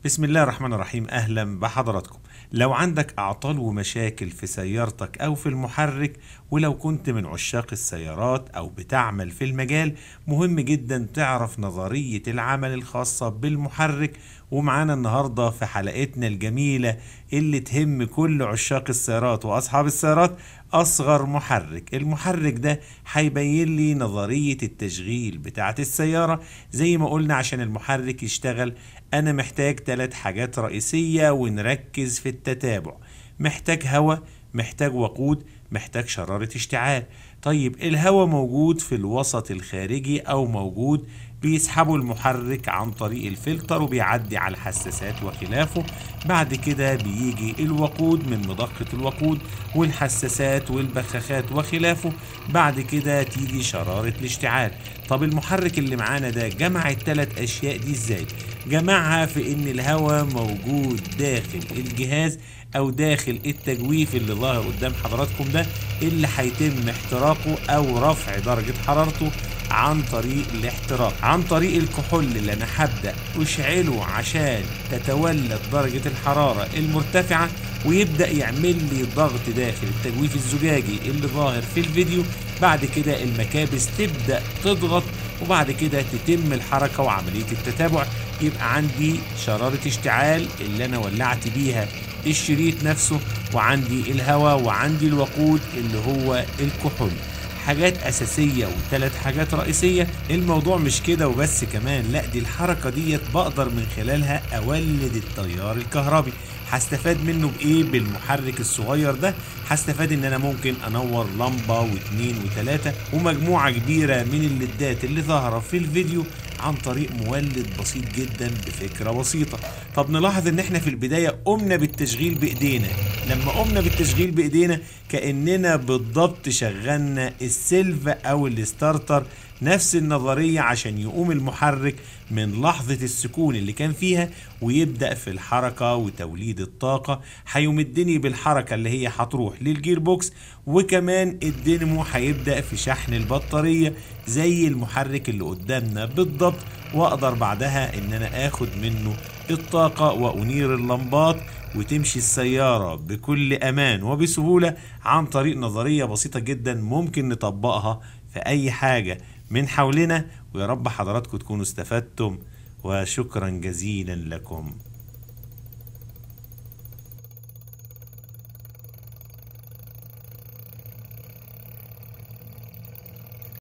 بسم الله الرحمن الرحيم اهلا بحضراتكم لو عندك اعطال ومشاكل في سيارتك او في المحرك ولو كنت من عشاق السيارات او بتعمل في المجال مهم جدا تعرف نظرية العمل الخاصة بالمحرك ومعانا النهاردة في حلقتنا الجميلة اللي تهم كل عشاق السيارات واصحاب السيارات اصغر محرك المحرك ده هيبين لي نظرية التشغيل بتاعة السيارة زي ما قلنا عشان المحرك يشتغل انا محتاج ثلاث حاجات رئيسية ونركز في التتابع محتاج هواء محتاج وقود محتاج شرارة اشتعال طيب الهواء موجود في الوسط الخارجي او موجود بيسحبوا المحرك عن طريق الفلتر وبيعدي على الحساسات وخلافه بعد كده بيجي الوقود من مضخة الوقود والحساسات والبخاخات وخلافه بعد كده تيجي شرارة الاشتعال طب المحرك اللي معانا ده جمع الثلاث اشياء دي ازاي جمعها في ان الهواء موجود داخل الجهاز او داخل التجويف اللي ظاهر قدام حضراتكم ده اللي هيتم احتراقه او رفع درجة حرارته عن طريق الاحتراق عن طريق الكحول اللي انا هبدا اشعله عشان تتولد درجه الحراره المرتفعه ويبدا يعمل لي ضغط داخل التجويف الزجاجي اللي ظاهر في الفيديو بعد كده المكابس تبدا تضغط وبعد كده تتم الحركه وعمليه التتابع يبقى عندي شراره اشتعال اللي انا ولعت بيها الشريط نفسه وعندي الهواء وعندي الوقود اللي هو الكحول حاجات أساسية وثلاث حاجات رئيسية الموضوع مش كده وبس كمان لا دي الحركة ديت بقدر من خلالها أولد التيار الكهربي هستفاد منه بايه بالمحرك الصغير ده هستفاد ان انا ممكن انور لمبة واثنين وثلاثة ومجموعة كبيرة من الليدات اللي ظاهرة في الفيديو عن طريق مولد بسيط جدا بفكرة بسيطة طب نلاحظ ان احنا في البداية قمنا بالتشغيل بايدينا لما قمنا بالتشغيل بايدينا كأننا بالضبط شغلنا السيلف او الستارتر نفس النظرية عشان يقوم المحرك من لحظة السكون اللي كان فيها ويبدأ في الحركة وتوليد الطاقة هيمدني بالحركة اللي هي هتروح للجير بوكس وكمان الدينمو هيبدأ في شحن البطارية زي المحرك اللي قدامنا بالضبط واقدر بعدها ان انا اخد منه الطاقة وانير اللمبات وتمشي السيارة بكل امان وبسهولة عن طريق نظرية بسيطة جدا ممكن نطبقها في اي حاجة من حولنا ويا رب حضراتكم تكونوا استفدتم وشكرا جزيلا لكم